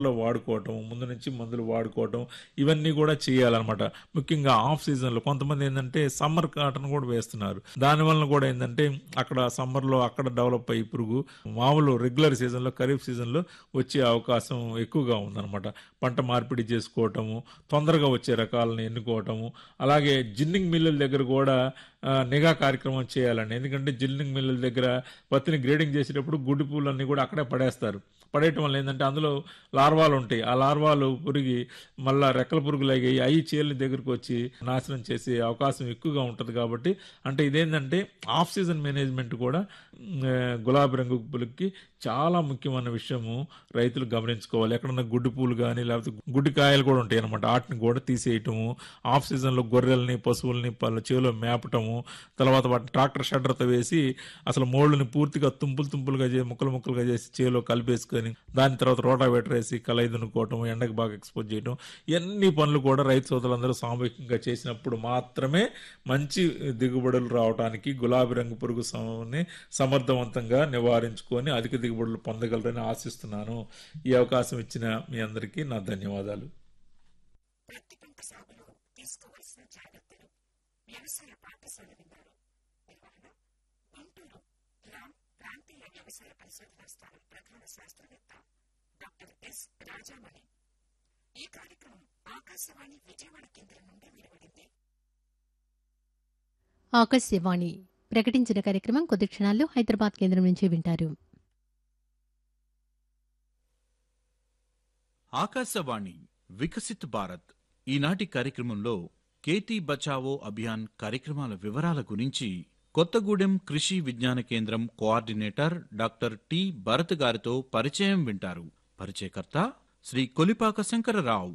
లో వాడుకోవటం ముందు నుంచి మందులు వాడుకోవటం ఇవన్నీ కూడా చేయాలన్నమాట ముఖ్యంగా ఆఫ్ సీజన్ లో కొంతమంది ఏంటంటే సమ్మర్ కాటన్ కూడా వేస్తున్నారు దాని వలన కూడా ఏంటంటే అక్కడ సమ్మర్ లో అక్కడ డెవలప్ అయ్యి పురుగు మామూలు రెగ్యులర్ సీజన్ లో ఖరీఫ్ సీజన్ లో వచ్చే అవకాశం ఎక్కువగా ఉందన్నమాట పంట మార్పిడి చేసుకోవటము తొందరగా వచ్చే రకాలను ఎన్నుకోవటము అలాగే జిన్నింగ్ మిల్లుల దగ్గర కూడా ఆ, నిఘా కార్యక్రమం చేయాలండి ఎందుకంటే జిన్నింగ్ మిల్లుల దగ్గర పత్తిని గ్రేడింగ్ చేసేటప్పుడు గుడ్డి పూలన్నీ కూడా అక్కడే పడేస్తారు పడేయటం వల్ల ఏంటంటే అందులో లార్వాలు ఉంటాయి ఆ లార్వాలు పురిగి మళ్ళా రెక్కల పురుగులు అయ్యి అవి చీలని దగ్గరకు వచ్చి నాశనం చేసే అవకాశం ఎక్కువగా ఉంటుంది కాబట్టి అంటే ఇదేంటంటే ఆఫ్ సీజన్ మేనేజ్మెంట్ కూడా ఉమ్, ఆ, గులాబీ రంగు పులుకి చాలా ముఖ్యమైన విషయము రైతులు గమనించుకోవాలి ఎక్కడన్నా గుడ్డి పూలు కానీ లేకపోతే గుడ్డి కాయలు కూడా ఉంటాయి అనమాట వాటిని కూడా తీసేయటము ఆఫ్ సీజన్లో గొర్రెల్ని పశువుల్ని పళ్ళ చెవిలో మేపటము తర్వాత వాటిని ట్రాక్టర్ షడ్డర్తో వేసి అసలు మోళ్ళని పూర్తిగా తుంపులు తుంపులుగా చేసి ముక్కలు ముక్కలుగా చేసి చేలో కలిపేసుకొని దాని తర్వాత రోటావేటర్ వేసి కలయి దున్నుకోవటం ఎండకు బాగా ఎక్స్పోజ్ చేయడం ఇవన్నీ పనులు కూడా రైతు సోదరులందరూ సామూహికంగా చేసినప్పుడు మాత్రమే మంచి దిగుబడులు రావడానికి గులాబీ రంగు పురుగు సమని సమర్థవంతంగా నివారించుకొని అధిక దిగుబడులు పొందగలరని ఆశిస్తున్నాను ఈ అవకాశం ఇచ్చిన మీ అందరికీ నా ధన్యవాదాలు ప్రతి పంట సాగులో తీసుకోవలసిన జాగ్రత్తలు వ్యవసాయ పాఠశాల విన్నారు నిర్వహణ గుంటూరు రామ్ ప్రాంతీయ వ్యవసాయ పరిశోధన స్థానం ప్రధాన శాస్త్రవేత్త డాక్టర్ ఎస్ రాజామణి ఈ కార్యక్రమం ఆకాశవాణి విజయవాడ కేంద్రం నుండి వెలువడింది ఆకాశవాణి ప్రకటించిన కార్యక్రమం కొద్ది క్షణాల్లో హైదరాబాద్ కేంద్రం నుంచి వింటారు ఆకాశవాణి వికసిత్ భారత్ ఈనాటి కార్యక్రమంలో కేతీ బచావో అభియాన్ కార్యక్రమాల వివరాల గురించి కొత్తగూడెం కృషి విజ్ఞాన కేంద్రం కోఆర్డినేటర్ డాక్టర్ టి భరత్ గారితో పరిచయం వింటారు పరిచయకర్త శ్రీ కొలిపాక శంకరరావు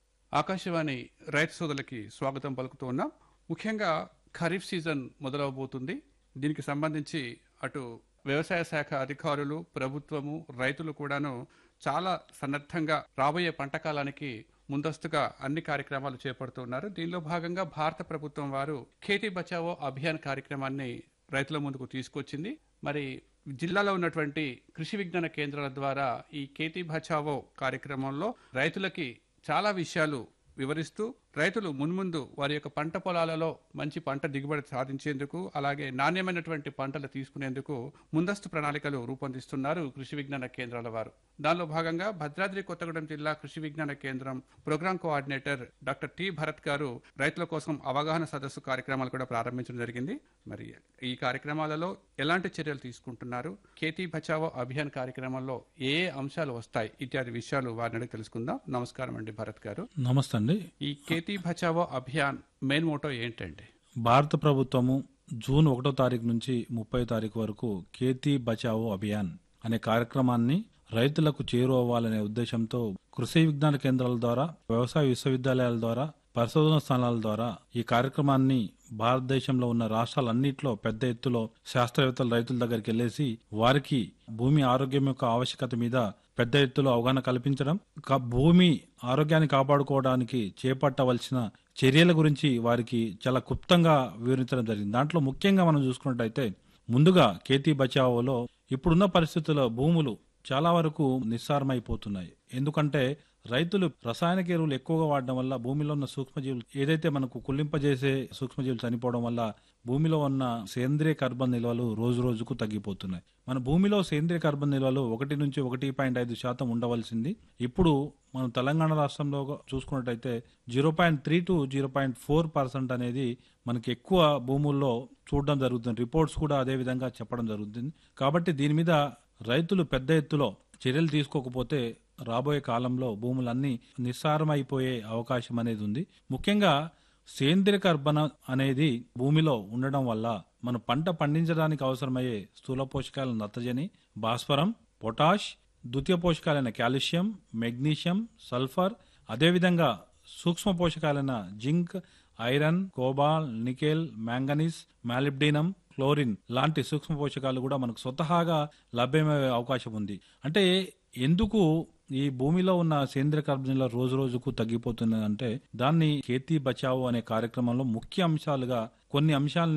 ఆకాశవాణి రైతు సోదరులకి స్వాగతం పలుకుతూ ఉన్నాం ముఖ్యంగా ఖరీఫ్ సీజన్ మొదలవబోతుంది దీనికి సంబంధించి అటు వ్యవసాయ శాఖ అధికారులు ప్రభుత్వము రైతులు కూడాను చాలా సన్నద్ధంగా రాబోయే పంట కాలానికి ముందస్తుగా అన్ని కార్యక్రమాలు చేపడుతున్నారు దీనిలో భాగంగా భారత ప్రభుత్వం వారు ఖేతీ బచావో అభియాన్ కార్యక్రమాన్ని రైతుల ముందుకు తీసుకొచ్చింది మరి జిల్లాలో ఉన్నటువంటి కృషి విజ్ఞాన కేంద్రాల ద్వారా ఈ కేతీ బచావో కార్యక్రమంలో రైతులకి చాలా విషయాలు వివరిస్తూ రైతులు మున్ముందు వారి యొక్క పంట పొలాలలో మంచి పంట దిగుబడి సాధించేందుకు అలాగే నాణ్యమైనటువంటి పంటలు తీసుకునేందుకు ముందస్తు ప్రణాళికలు రూపొందిస్తున్నారు కృషి విజ్ఞాన కేంద్రాల వారు దానిలో భాగంగా భద్రాద్రి కొత్తగూడెం జిల్లా Krishi Vigyan Kendra programme coordinator doctor T Bharat గారు రైతుల కోసం అవగాహన సదస్సు కార్యక్రమాలు కూడా ప్రారంభించడం జరిగింది మరి ఈ కార్యక్రమాలలో ఎలాంటి చర్యలు తీసుకుంటున్నారు కేతీ బచావో అభియాన్ కార్యక్రమంలో ఏ ఏ అంశాలు వస్తాయి ఇత్యాది విషయాలు వారిని అడిగి తెలుసుకుందాం నమస్కారం అండి భరత్ గారు నమస్తే అండి ఈ కేతీ బచావో అభియాన్ మెయిన్ మోటో ఏంటండి భారత ప్రభుత్వము జూన్ ఒకటో తారీఖు నుంచి ముప్పై తారీఖు వరకు కేతీ బచావో అభియాన్ అనే కార్యక్రమాన్ని రైతులకు చేరువవ్వాలనే ఉద్దేశంతో కృషి విజ్ఞాన కేంద్రాల ద్వారా వ్యవసాయ విశ్వవిద్యాలయాల ద్వారా పరిశోధన స్థానాల ద్వారా ఈ కార్యక్రమాన్ని భారతదేశంలో ఉన్న రాష్ట్రాలన్నింటిలో పెద్ద ఎత్తులో శాస్త్రవేత్తలు రైతుల దగ్గరికి వెళ్లేసి వారికి భూమి ఆరోగ్యం యొక్క ఆవశ్యకత మీద పెద్ద ఎత్తులో అవగాహన కల్పించడం క- భూమి ఆరోగ్యాన్ని కాపాడుకోవడానికి చేపట్టవలసిన చర్యల గురించి వారికి చాలా క్లుప్తంగా వివరించడం జరిగింది దాంట్లో ముఖ్యంగా మనం చూసుకున్నట్టయితే ముందుగా కేతీ బచావోలో ఇప్పుడున్న పరిస్థితుల్లో భూములు చాలా వరకు నిస్సారమైపోతున్నాయి ఎందుకంటే రైతులు రసాయనిక ఎరువులు ఎక్కువగా వాడడం వల్ల భూమిలో ఉన్న సూక్ష్మజీవులు ఏదైతే మనకు కుళ్ళింపజేసే సూక్ష్మజీవులు చనిపోవడం వల్ల భూమిలో ఉన్న సేంద్రియ కార్బన్ నిల్వలు రోజు రోజుకు తగ్గిపోతున్నాయి మన భూమిలో సేంద్రియ కార్బన్ నిల్వలు ఒకటి నుంచి ఒకటి పాయింట్ ఐదు శాతం ఉండవలసింది ఇప్పుడు మనం తెలంగాణ రాష్ట్రంలో చూసుకున్నట్టయితే zero point three two zero point four percent అనేది మనకి ఎక్కువ భూముల్లో చూడడం జరుగుతుంది రిపోర్ట్స్ కూడా అదే విధంగా చెప్పడం జరుగుతుంది కాబట్టి దీని మీద రైతులు పెద్ద ఎత్తులో చర్యలు తీసుకోకపోతే రాబోయే కాలంలో భూములన్నీ నిస్సారమైపోయే అవకాశం అనేది ఉంది ముఖ్యంగా సేంద్రియ కర్బన అనేది భూమిలో ఉండడం వల్ల మన పంట పండించడానికి అవసరమయ్యే స్థూల పోషకాల నత్రజని భాస్వరం పొటాష్ ద్వితీయ పోషకాలైన కాల్షియం మెగ్నీషియం సల్ఫర్ అదేవిధంగా సూక్ష్మ పోషకాలైన zinc iron cobalt nickel manganese molybdenum chlorine లాంటి సూక్ష్మ పోషకాలు కూడా మనకు స్వతహాగా లభ్యమయ్యే అవకాశం ఉంది అంటే ఎందుకు ఈ భూమిలో ఉన్న సేంద్రియ కార్బనిల రోజు రోజుకు తగ్గిపోతున్నదంటే దాన్ని కేతీ బచావో అనే కార్యక్రమంలో ముఖ్య అంశాలుగా కొన్ని అంశాలని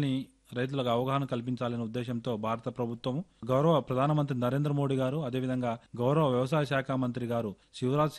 రైతులకు అవగాహన కల్పించాలనే ఉద్దేశంతో భారత ప్రభుత్వం గౌరవ ప్రధానమంత్రి నరేంద్ర మోడీ గారు అదేవిధంగా గౌరవ వ్యవసాయ శాఖ మంత్రి గారు శివరాజ్